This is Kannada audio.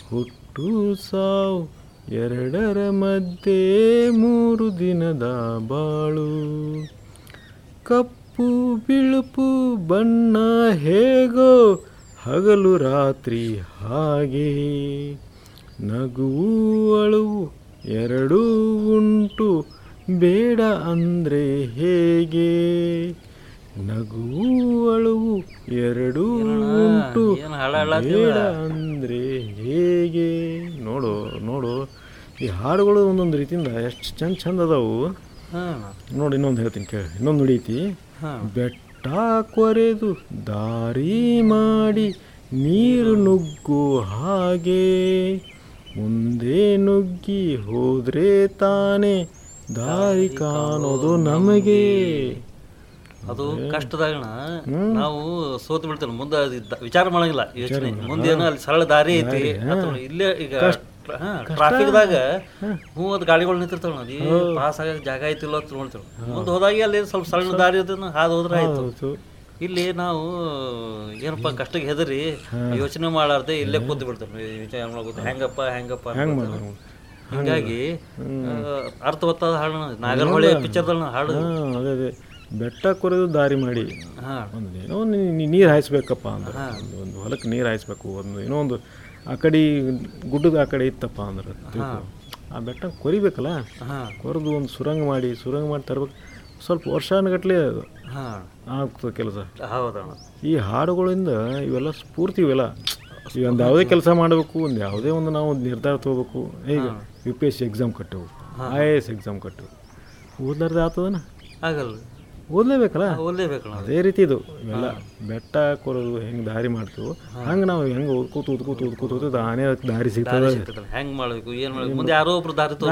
ಹುಟ್ಟು ಸಾವು ಎರಡರ ಮಧ್ಯೆ ಮೂರು ದಿನದ ಬಾಳು ಕಪ್ಪು ಬಿಳುಪು ಬಣ್ಣ ಹೇಗೋ ಹಗಲು ರಾತ್ರಿ ಹಾಗೆ ನಗುವು ಅಳುವು ಎರಡೂ ಉಂಟು ಬೇಡ ಅಂದರೆ ಹೇಗೆ ನಗುವು ಅಳುವು ಎರಡೂ ಉಂಟು ಏನು ಹಾಡು ಹಾಡ್ಲಾತ್ತೀವ? ಬೇಡ ಅಂದರೆ ಹೇಗೆ ನೋಡು ನೋಡು ಈ ಹಾಡುಗಳು ಒಂದೊಂದು ರೀತಿಯಿಂದ ಎಷ್ಟು ಚಂದ ಚಂದ ಅದಾವು ಹಾಂ ನೋಡಿ ಇನ್ನೊಂದು ಹೇಳ್ತೀನಿ ಕೇಳಿ ಇನ್ನೊಂದು ನುಡೀತಿ ಹಾಂ ಬೆಟ್ಟ ಕೊರೆದು ದಾರಿ ಮಾಡಿ ನೀರು ನುಗ್ಗು ಹಾಗೆ ಮುಂದೆ ನುಗ್ಗಿ ಹೋದ್ರೆ ತಾನೇ ದಾರಿ ಕಾಣೋದು ನಮಗೆ ಅದು ಕಷ್ಟದಾಗಣ ನಾವು ಸೋತು ಬಿಡ್ತೇವೆ ಮುಂದೆ ಅದು ಇದ್ದ- ವಿಚಾರ ಮಾಡಂಗಿಲ್ಲ ಯೋಚನೆ ಮುಂದೇನು ಅಲ್ಲಿ ಸರಳ ದಾರಿ ಐತಿ ಅಥವಾ ಇಲ್ಲೇ ಈಗ ಟ್ರಾಫಿಕ್ದಾಗ ಹ್ಞೂ ಅದು ಗಾಡಿಗಳು ನಿಂತಿರ್ತಾವ ನೋಡಿ ಪಾಸ್ ಆಗಕ್ಕೆ ಜಾಗ ಐತಿಲ್ಲ ಅಂತ ನೋಡ್ತೇವೆ ಮುಂದೆ ಹೋದಾಗ ಅಲ್ಲಿ ಸ್ವಲ್ಪ ಸಣ್ಣ ದಾರಿ ಅದನ್ನ ಹಾದು ಹೋದ್ರೆ ಆಯ್ತು ಹೌದು ಇಲ್ಲಿ ನಾವು ಏನಪ್ಪ ಕಷ್ಟಕ್ಕೆ ಹೆದರಿ ಯೋಚನೆ ಮಾಡಾರ್ದೆ ಇಲ್ಲೇ ಕೂತು ಬಿಡ್ತೇವೆ ವಿಚಾರ ಮಾಡ್ಬೋದು ಹೆಂಗಪ್ಪ ಹೆಂಗಪ್ಪ ಅನ್ಕೊತ. ಹಿಂಗಾಗಿ ಆ, ಅರ್ಥವತ್ತಾದ ಹಾಡು ನಾಗರಹೊಳೆ ಪಿಕ್ಚರ್ದಲ್ಲಿ ಹಾಡು ಹಾಂ ಅದೇ ಅದೇ ಬೆಟ್ಟ ಕೊರೆದು ದಾರಿ ಮಾಡಿ ಹಾ ಒಂದು ಏನೋ ಒಂದು ನೀರು ಹಾಯಿಸ್ಬೇಕಪ್ಪ ಅಂದ್ರೆ ಒಂದು ಒಂದು ಹೊಲಕ್ಕೆ ನೀರು ಹಾಯಿಸ್ಬೇಕು ಒಂದು ಏನೋ ಒಂದು ಆ ಕಡೆ ಗುಡ್ಡದ ಆ ಕಡೆ ಇತ್ತಪ್ಪ ಅಂದ್ರೆ ತಿಳ್ಕೊ. ಆ ಬೆಟ್ಟ ಕೊರಿಬೇಕಲ್ಲ ಹಾ ಕೊರೆದು ಒಂದು ಸುರಂಗ ಮಾಡಿ ಸುರಂಗ ಮಾಡಿ ತರ್ಬೇಕು ಸ್ವಲ್ಪ ವರ್ಷಾನುಗಟ್ಲೆ ಅದು ಹಾ ಆಗ್ತದೆ ಕೆಲಸ ಹೌದಣ್ಣ ಈ ಹಾಡುಗಳಿಂದ ಇವೆಲ್ಲ ಸ್ಫೂರ್ತಿ ಇವೆಲ್ಲ ಈಗ ಒಂದು ಯಾವುದೇ ಕೆಲಸ ಮಾಡಬೇಕು ಒಂದು ಯಾವುದೇ ಒಂದು ನಾವು ಒಂದು ನಿರ್ಧಾರ ತೊಗೋಬೇಕು ಈಗ U P S C exam ಕಟ್ಟೆವು ಐ ಎ ಎಸ್ ಎಕ್ಸಾಮ್ ಕಟ್ಟೆವು ಓದ್ಲಾರ್ದೆ ಆಗ್ತದನ ಆಗಲ್ಲ ಓದಲೇಬೇಕಲ್ಲ ಓದ್ಲೇಬೇಕಣ್ಣ ಅದೇ ರೀತಿ ಇದು ಇವೆಲ್ಲ ಬೆಟ್ಟ ಕೊರೋದು ಹೆಂಗೆ ದಾರಿ ಮಾಡ್ತೀವೋ ಹಂಗೆ ನಾವು ಹೆಂಗೆ ಓದ್ಕೋತ ಓದ್ಕೋತ ಓದ್ಕೋತ ಹೋದ್ರೆ ತಾನೇ ಅದಕ್ಕೆ ದಾರಿ ಸಿಗ್ತದೆ ಹೆಂಗ್ ಮಾಡ್ಬೇಕು ಏನ್ ಮಾಡ್ಬೇಕು ಮುಂದೆ ಯಾರೋ ಒಬ್ರು ದಾರಿ ತೋರ್ಸ್ತಾರೆ.